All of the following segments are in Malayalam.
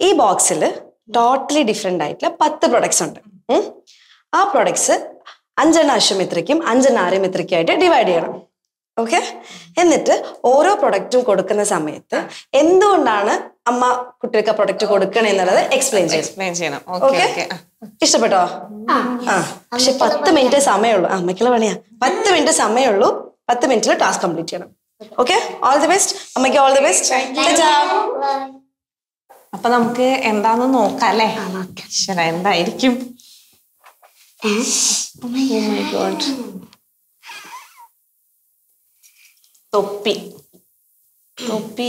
ഈ ബോക്സിൽ ടോട്ടലി ഡിഫറെൻ്റ് ആയിട്ടുള്ള പത്ത് പ്രൊഡക്ട്സ് ഉണ്ട് ഉം. ആ പ്രൊഡക്ട്സ് അഞ്ചെണ്ണ അശ്വമിത്രയ്ക്കും അഞ്ചെണ്ണ ആര്യമിത്രയ്ക്കും ആയിട്ട് ഡിവൈഡ് ചെയ്യണം ഓക്കെ എന്നിട്ട് ഓരോ പ്രൊഡക്റ്റും കൊടുക്കുന്ന സമയത്ത് എന്തുകൊണ്ടാണ് അമ്മ കുട്ടികൾക്ക് പ്രൊഡക്റ്റ് കൊടുക്കണേ എന്നുള്ളത് എക്സ്പ്ലെയിൻ ചെയ്യും എക്സ്പ്ലെയിൻ ചെയ്യണം ഓക്കെ ഓക്കെ ഓക്കെ ഇഷ്ടപ്പെട്ടോ ആ പക്ഷെ പത്ത് മിനിറ്റ് സമയമുള്ളൂ ആ അമ്മയ്ക്കുള്ള പണിയാ പത്ത് മിനിറ്റ് സമയമുള്ളൂ പത്ത് മിനിറ്റിൽ ടാസ്ക് കംപ്ലീറ്റ് ചെയ്യണം ഓക്കെ ഓൾ ദി ബെസ്റ്റ് അമ്മയ്ക്ക് ഓൾ ദി ബെസ്റ്റ് അപ്പൊ നമുക്ക് എന്താന്ന് നോക്കാം അല്ലേ ഈശ്വര എന്തായിരിക്കും Oh my God. തൊപ്പി തൊപ്പി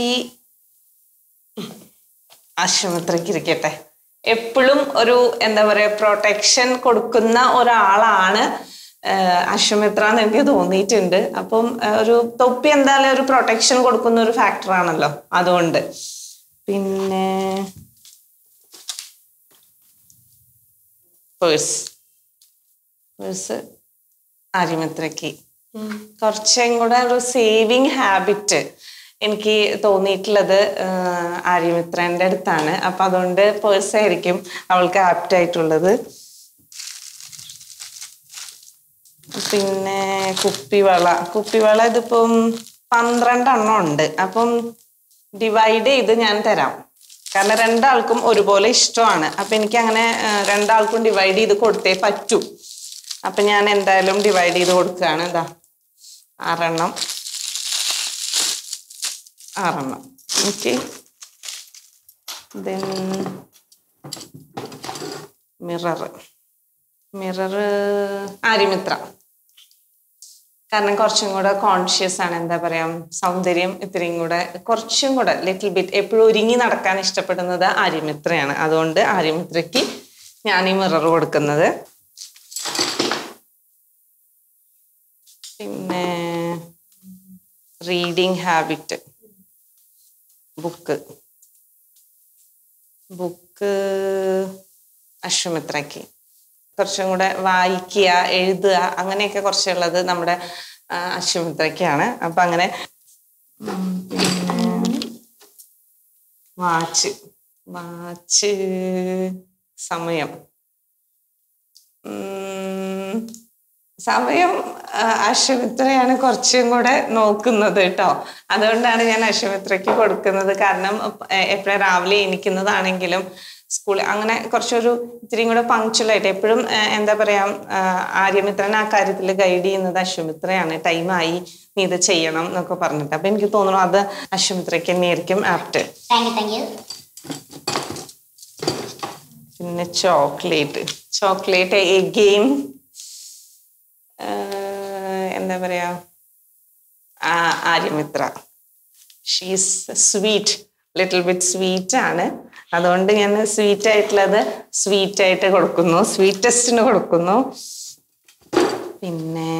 ആശുപത്രിക്ക് ഇരിക്കട്ടെ എപ്പോഴും ഒരു എന്താ പറയാ പ്രൊട്ടക്ഷൻ കൊടുക്കുന്ന ഒരാളാണ് ആഹ് അശ്വമിത്ര എന്ന് എനിക്ക് തോന്നിയിട്ടുണ്ട് അപ്പം ആഹ് ഒരു തൊപ്പി എന്തായാലും ഒരു പ്രൊട്ടക്ഷൻ കൊടുക്കുന്ന ഒരു ഫാക്ടറാണല്ലോ അതുകൊണ്ട് പിന്നെ പേഴ്സ് പേഴ്സ് ആര്യമിത്രയ്ക്ക് കുറച്ചും കൂടെ ഒരു സേവിങ് ഹാബിറ്റ് എനിക്ക് തോന്നിയിട്ടുള്ളത് ആഹ് ആര്യമിത്രന്റെ അടുത്താണ് അപ്പൊ അതുകൊണ്ട് പേഴ്സ് ആയിരിക്കും അവൾക്ക് ആപ്റ്റ് ആയിട്ടുള്ളത് പിന്നെ കുപ്പിവള കുപ്പിവള ഇതിപ്പം പന്ത്രണ്ടെണ്ണം ഉണ്ട് അപ്പം ഡിവൈഡ് ചെയ്ത് ഞാൻ തരാം കാരണം രണ്ടാൾക്കും ഒരുപോലെ ഇഷ്ടമാണ് അപ്പൊ എനിക്ക് അങ്ങനെ ആഹ് രണ്ടാൾക്കും ഡിവൈഡ് ചെയ്ത് കൊടുത്തേ പറ്റൂ അപ്പൊ ഞാൻ എന്തായാലും ഡിവൈഡ് ചെയ്ത് കൊടുക്കുകയാണ് ഇതാ ആറെണ്ണം ആറെണ്ണം okay then mirror mirror Aryamitra കാരണം കുറച്ചും കൂടെ കോൺഷ്യസ് ആണ് എന്താ പറയാ സൗന്ദര്യം ഇത്രയും കൂടെ കുറച്ചും കൂടെ ലിറ്റിൽ ബിറ്റ് എപ്പോഴും ഒരുങ്ങി നടക്കാൻ ഇഷ്ടപ്പെടുന്നത് ആര്യമിത്രയാണ് അതുകൊണ്ട് ആര്യമിത്രയ്ക്ക് ഞാൻ ഈ മിറർ കൊടുക്കുന്നത് പിന്നെ റീഡിങ് ഹാബിറ്റ് ബുക്ക് ബുക്ക് അശ്വമിത്രയ്ക്ക് കുറച്ചും കൂടെ വായിക്കുക എഴുതുക അങ്ങനെയൊക്കെ കുറച്ചുള്ളത് നമ്മുടെ ആ, അശ്വമിത്രയ്ക്കാണ് അപ്പൊ അങ്ങനെ ഉം, പിന്നെ വാച്ച് വാച്ച് സമയം ഉം, സമയം ആ, അശ്വമിത്രയാണ് കുറച്ചും കൂടെ നോക്കുന്നത് കേട്ടോ അതുകൊണ്ടാണ് ഞാൻ അശ്വമിത്രയ്ക്ക് കൊടുക്കുന്നത് കാരണം എപ്പോഴും രാവിലെ എണീക്കുന്നതാണെങ്കിലും സ്കൂൾ അങ്ങനെ കുറച്ചൊരു ഇത്തിരിയും കൂടെ പങ്ക്ച്വലായിട്ട് എപ്പോഴും എന്താ പറയാ ആ, ആര്യമിത്രൻ ആ കാര്യത്തിൽ ഗൈഡ് ചെയ്യുന്നത് അശ്വമിത്രയാണ് ടൈമായി നീ ഇത് ചെയ്യണം എന്നൊക്കെ പറഞ്ഞിട്ട് അപ്പൊ എനിക്ക് തോന്നുന്നു അത് അശ്വമിത്രയ്ക്ക് തന്നെയായിരിക്കും apt thank you thank you പിന്നെ ചോക്ലേറ്റ് ചോക്ലേറ്റ് എഗെയിൻ എന്താ പറയാ ആ, Aryamitra she's sweet little bit sweet ആണ് അതുകൊണ്ട് ഞാൻ സ്വീറ്റ് ആയിട്ടുള്ളത് സ്വീറ്റ് ആയിട്ട് കൊടുക്കുന്നു സ്വീറ്റസ്റ്റിന് കൊടുക്കുന്നു പിന്നെ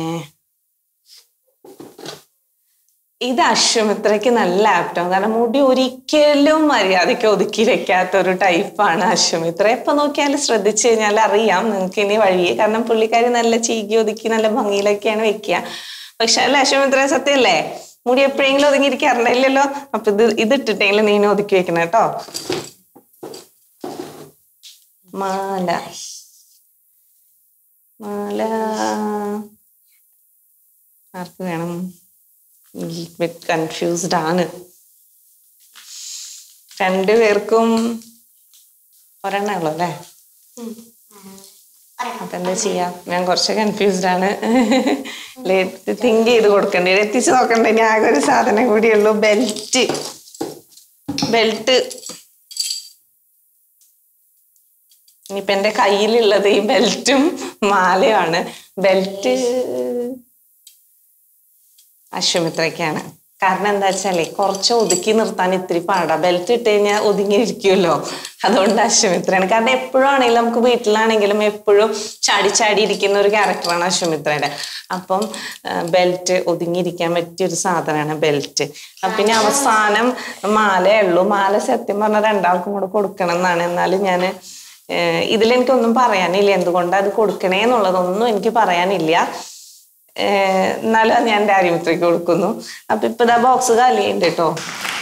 ഇത് അശ്വമിത്രയ്ക്ക് നല്ല ആപ്റ്റാവും കാരണം മുടി ഒരിക്കലും മര്യാദയ്ക്ക് ഒതുക്കി വെക്കാത്ത ഒരു ടൈപ്പാണ് അശ്വമിത്ര എപ്പൊ നോക്കിയാലും ശ്രദ്ധിച്ചു കഴിഞ്ഞാൽ അറിയാം നിങ്ങൾക്ക് ഇനി വഴിയെ കാരണം പുള്ളിക്കാരി നല്ല ചീകി ഒതുക്കി നല്ല ഭംഗിയിലൊക്കെയാണ് വെക്കുക പക്ഷെ അല്ല അശ്വമിത്ര സത്യല്ലേ മുടി എപ്പോഴെങ്കിലും ഒതുങ്ങിയിരിക്കാറുണ്ട് ഇല്ലല്ലോ അപ്പൊ ഇത് ഇതിട്ടിട്ടെങ്കിലും നീ ഇനി ഒതുക്കി വെക്കണം കേട്ടോ മാല മാല ആർക്ക് വേണം ബിറ്റ് കൺഫ്യൂസ്ഡ് ആണ് രണ്ടുപേർക്കും ഒരെണ്ണേ ഉള്ളൂ അല്ലേ അപ്പൊ എന്താ ചെയ്യാ ഞാൻ കുറച്ച് കൺഫ്യൂസ്ഡ് ആണ് തിങ്ക് ചെയ്ത് കൊടുക്കണ്ടേ എത്തിച്ച് നോക്കണ്ടേ ഇനി ആകെ ഒരു സാധനം കൂടിയുള്ളൂ ബെൽറ്റ് ബെൽറ്റ് ഇനിയിപ്പൊ എന്റെ കയ്യിലുള്ളത് ഈ ബെൽറ്റും മാലയുമാണ് ബെൽറ്റ് അശ്വമിത്രയ്ക്കാണ് കാരണം എന്താ വെച്ചാലേ കുറച്ച് ഒതുക്കി നിർത്താൻ ഇത്തിരി പാടാ ബെൽറ്റ് ഇട്ട് കഴിഞ്ഞാൽ ഒതുങ്ങിയിരിക്കുമല്ലോ അതുകൊണ്ട് അശ്വമിത്രയാണ് കാരണം എപ്പോഴും ആണെങ്കിലും നമുക്ക് വീട്ടിലാണെങ്കിലും എപ്പോഴും ചാടി ചാടി ഇരിക്കുന്ന ഒരു ക്യാരക്ടറാണ് അശ്വമിത്രയുടെ അപ്പം ബെൽറ്റ് ഒതുങ്ങിയിരിക്കാൻ പറ്റിയ ഒരു സാധനമാണ് ബെൽറ്റ് പിന്നെ അവസാനം മാലയേ ഉള്ളൂ മാല സത്യം പറഞ്ഞാൽ രണ്ടാൾക്കും കൂടെ കൊടുക്കണം എന്നാണ് എന്നാലും ഞാൻ ഇതിലെനിക്കൊന്നും പറയാനില്ല എന്തുകൊണ്ടാണ് അത് കൊടുക്കണേ എന്നുള്ളതൊന്നും എനിക്ക് പറയാനില്ല ഏഹ് എന്നാലും അത് ഞാൻ എൻ്റെ ആര്യമിത്രയ്ക്ക് കൊടുക്കുന്നു അപ്പൊ ഇപ്പൊ ഇതാ ബോക്സ് കാലിയുണ്ട് കേട്ടോ